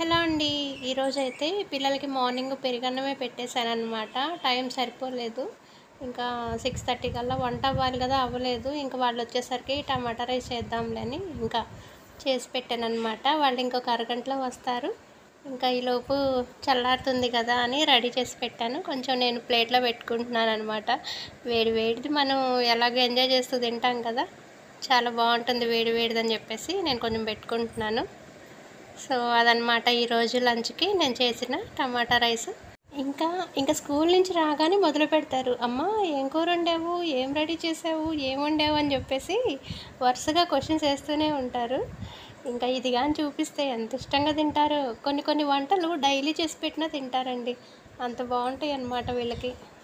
hello అండి ఈరోజు అయితే పిల్లలకి మార్నింగ్ పెరుగన్నమే పెట్టేశాను అనమాట టైం సరిపోలేదు ఇంకా సిక్స్ థర్టీ కల్లా వంట అవ్వాలి కదా అవ్వలేదు ఇంకా వాళ్ళు వచ్చేసరికి టమాటా రైస్ చేద్దాంలే అని ఇంకా చేసి పెట్టాను అనమాట వాళ్ళు ఇంకొక అరగంటలో వస్తారు ఇంకా ఈలోపు చల్లారుతుంది కదా అని రెడీ చేసి పెట్టాను కొంచెం నేను ప్లేట్లో పెట్టుకుంటున్నాను అనమాట వేడి వేడిది మనం ఎలాగో ఎంజాయ్ చేస్తూ తింటాం కదా చాలా బాగుంటుంది వేడి వేడిదని చెప్పేసి నేను కొంచెం పెట్టుకుంటున్నాను సో అదనమాట ఈరోజు లంచ్కి నేను చేసిన టమాటా రైస్ ఇంకా ఇంకా స్కూల్ నుంచి రాగానే మొదలు పెడతారు అమ్మ ఏం కూర వండావు ఏం రెడీ చేసావు ఏం వండావు అని చెప్పేసి వరుసగా క్వశ్చన్స్ వేస్తూనే ఉంటారు ఇంకా ఇది కానీ చూపిస్తే ఎంత ఇష్టంగా తింటారో కొన్ని కొన్ని వంటలు డైలీ చేసి పెట్టినా తింటారండి అంత బాగుంటాయి అన్నమాట వీళ్ళకి